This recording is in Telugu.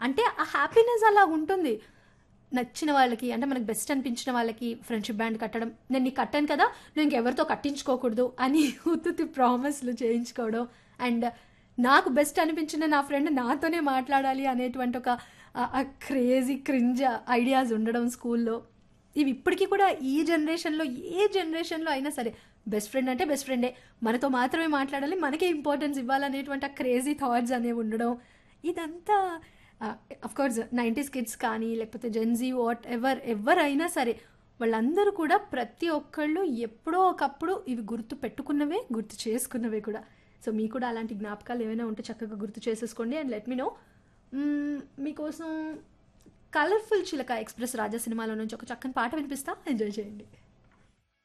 అంటే ఆ హ్యాపీనెస్ అలా ఉంటుంది నచ్చిన వాళ్ళకి అంటే మనకు బెస్ట్ అనిపించిన వాళ్ళకి ఫ్రెండ్షిప్ బ్యాండ్ కట్టడం నేను నీకు కట్టాను కదా నువ్వు ఇంకెవరితో కట్టించుకోకూడదు అని ఉత్తుతి ప్రామిస్లు చేయించుకోవడం అండ్ నాకు బెస్ట్ అనిపించిన నా ఫ్రెండ్ నాతోనే మాట్లాడాలి అనేటువంటి ఒక క్రేజీ క్రింజ్ ఐడియాస్ ఉండడం స్కూల్లో ఇవి ఇప్పటికీ కూడా ఈ జనరేషన్లో ఏ జనరేషన్లో అయినా సరే బెస్ట్ ఫ్రెండ్ అంటే బెస్ట్ ఫ్రెండే మనతో మాత్రమే మాట్లాడాలి మనకే ఇంపార్టెన్స్ ఇవ్వాలనేటువంటి ఆ క్రేజీ థాట్స్ అనేవి ఉండడం ఇదంతా కోర్స్ నైంటీస్ కిడ్స్ కానీ లేకపోతే జెన్జీ వాట్ ఎవర్ ఎవరైనా సరే వాళ్ళందరూ కూడా ప్రతి ఒక్కళ్ళు ఎప్పుడో ఒకప్పుడు ఇవి గుర్తు పెట్టుకున్నవే గుర్తు చేసుకున్నవే కూడా సో మీకు కూడా అలాంటి జ్ఞాపకాలు ఏమైనా ఉంటే చక్కగా గుర్తు చేసేసుకోండి అండ్ లెట్ మీ నో మీకోసం కలర్ఫుల్ చిలక ఎక్స్ప్రెస్ రాజా సినిమాలో నుంచి ఒక చక్కని పాట వినిపిస్తా ఎంజాయ్ చేయండి